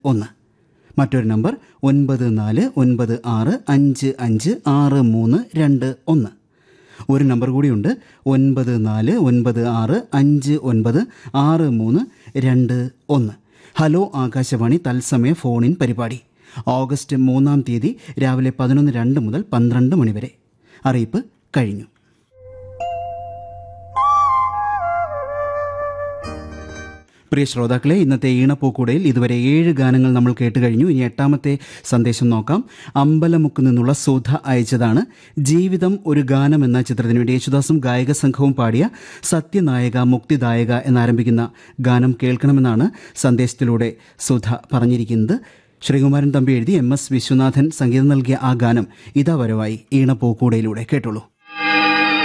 ഒന്ന് മറ്റൊരു നമ്പർ ഒൻപത് നാല് ഒൻപത് ആറ് അഞ്ച് അഞ്ച് ആറ് മൂന്ന് രണ്ട് ഒന്ന് ഒരു നമ്പർ കൂടിയുണ്ട് ഒൻപത് നാല് ഒൻപത് ആറ് അഞ്ച് ഒൻപത് ആറ് മൂന്ന് രണ്ട് ഒന്ന് ഹലോ ആകാശവാണി തത്സമയ ഫോണിൻ പരിപാടി ഓഗസ്റ്റ് മൂന്നാം തീയതി രാവിലെ പതിനൊന്ന് രണ്ട് മുതൽ പന്ത്രണ്ട് മണിവരെ അറിയിപ്പ് കഴിഞ്ഞു പ്രിയ ശ്രോതാക്കളെ ഇന്നത്തെ ഈണപ്പൂക്കൂടയിൽ ഇതുവരെ ഏഴ് ഗാനങ്ങൾ നമ്മൾ കേട്ട് കഴിഞ്ഞു ഇനി എട്ടാമത്തെ സന്ദേശം നോക്കാം അമ്പലമുക്ക് നിന്നുള്ള സുധ അയച്ചതാണ് ജീവിതം ഒരു ഗാനം എന്ന ചിത്രത്തിന് വേണ്ടി യേശുദാസും ഗായക സംഘവും പാടിയ സത്യനായക മുക്തിദായക എന്നാരംഭിക്കുന്ന ഗാനം കേൾക്കണമെന്നാണ് സന്ദേശത്തിലൂടെ സുധ പറഞ്ഞിരിക്കുന്നത് ശ്രീകുമാരൻ തമ്പി എഴുതി എം എസ് വിശ്വനാഥൻ സംഗീതം നൽകിയ ആ ഗാനം ഇതാ വരവായി ഈണപ്പൂക്കൂടയിലൂടെ കേട്ടോളൂ